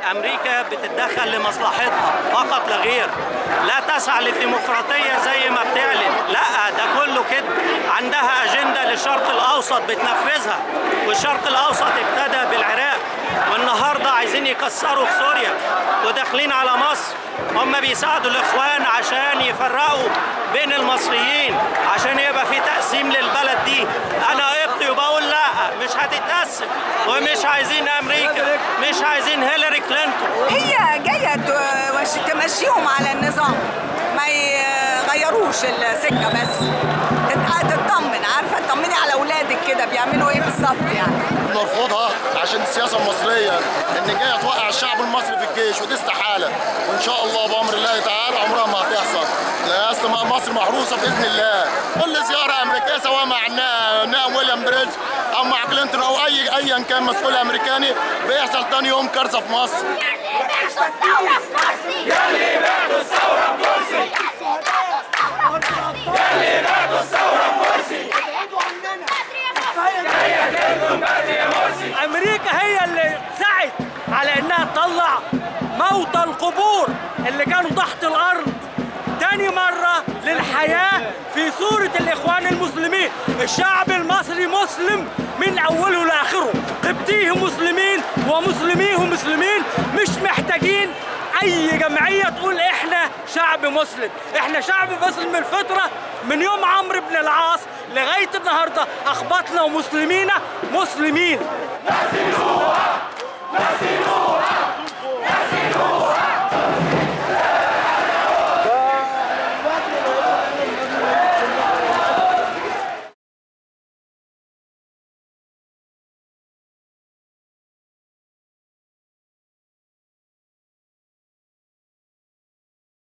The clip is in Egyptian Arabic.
امريكا بتتدخل لمصلحتها فقط لا غير لا تسعى للديمقراطيه زي ما بتعلن لا ده كله كده عندها اجنده للشرق الاوسط بتنفذها والشرق الاوسط ابتدى بالعراق والنهارده عايزين يكسروا في سوريا وداخلين على مصر هم بيساعدوا الاخوان عشان يفرقوا بين المصريين عشان يبقى في تقسيم للبلد دي انا قبطي وبقول لا مش هتتقسم ومش عايزين امريكا مش عايزين هيلاري كلينتون هي جايه ت- وش- تمشيهم على النظام ما يغيروش السكه بس تت- تطمن عارفه تطمني على اولادك كده بيعملوا ايه بالظبط يعني نرفضها عشان السياسه المصريه ان جايه توقع الشعب المصري في الجيش ودي استحاله وان شاء الله بامر الله تعالى عمرها ما هتحصل لا اصل مصر محروسه باذن الله كل زياره امريكيه سواء مع نا- نائب ويليام بريدج او مع كلينتون او اي ايا كان مسؤول امريكاني بيحصل تاني يوم كارثه في مصر امريكا هي اللي سعت على انها تطلع موتى القبور اللي كانوا تحت الارض تاني مرة للحياة في صورة الإخوان المسلمين الشعب المصري مسلم من أوله لآخره قبطيه مسلمين ومسلميه مسلمين مش محتاجين أي جمعية تقول إحنا شعب مسلم إحنا شعب مسلم من الفطرة من يوم عمرو بن العاص لغاية النهاردة أخبطنا ومسلمين مسلمين نسيروها نسيروها